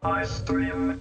Ice cream.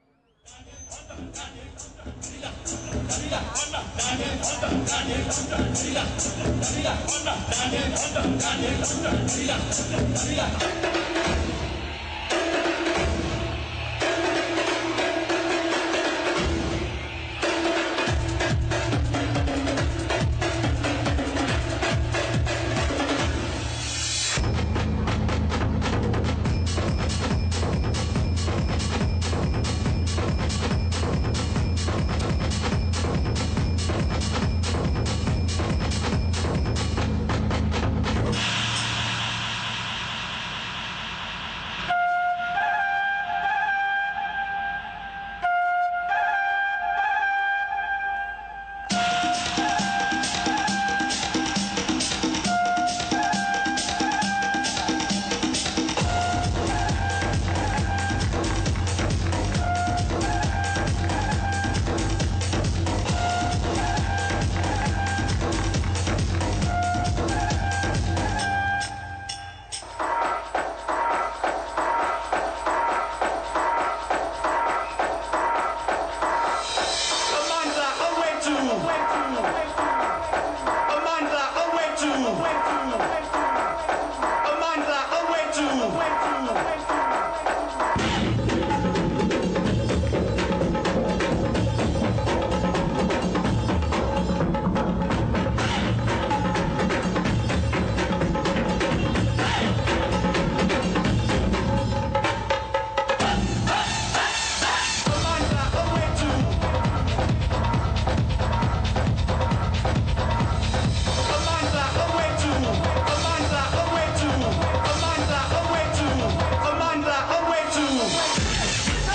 Amanda, Awetu. Amanda, Awetu. Amanda, Awetu. Amanda, Awetu. Amanda, Awetu. Amanda, Awetu. Amanda, Awetu. Amanda, Awetu.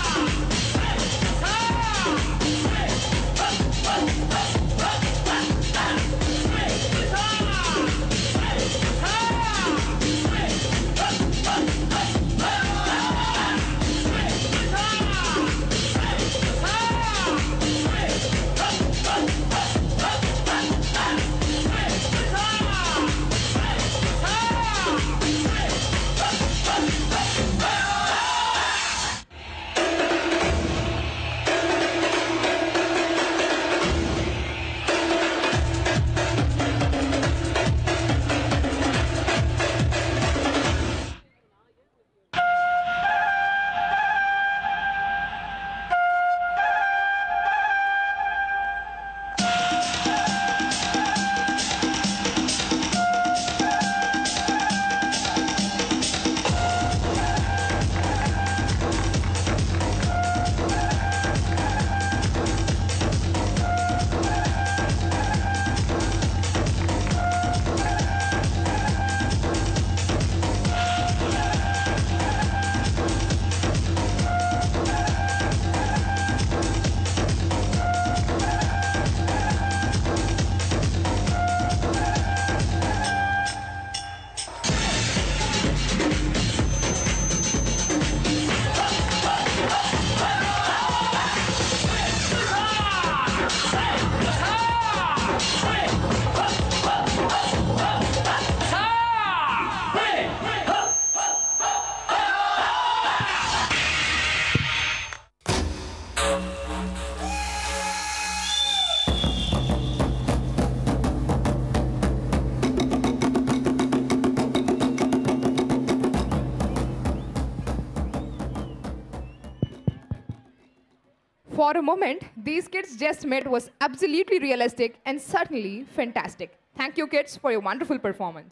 For a moment, these kids just met was absolutely realistic and certainly fantastic. Thank you, kids, for your wonderful performance.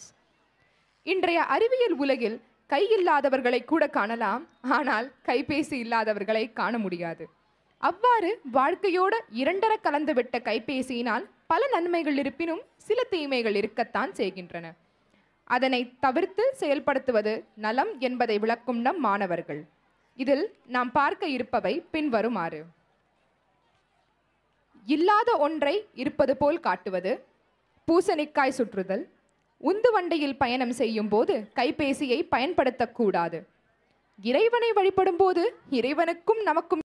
இன்றைய அறிவியல் உலகில் கை இல்லாதவர்களை கூட காணலாம் ஆனால் கைபேசி இல்லாதவர்களை காண முடியாது அவ்வாறு வாழ்க்கையோட இரண்டர கலந்துவிட்ட கைபேசியினால் பல நன்மைகள் இருப்பினும் சில தீமைகள் இருக்கத்தான் செய்கின்றன அதனை தவிர்த்து செயல்படுத்துவது நலம் என்பதை விளக்கும் நம் மாணவர்கள் இதில் நாம் பார்க்க இருப்பவை பின்வருமாறு இல்லாத ஒன்றை இருப்பது போல் காட்டுவது பூசணிக்காய் சுற்றுதல் உந்து வண்டியில் பயணம் செய்யும் போது கைபேசியை பயன்படுத்தக்கூடாது இறைவனை வழிபடும் போது இறைவனுக்கும் நமக்கும்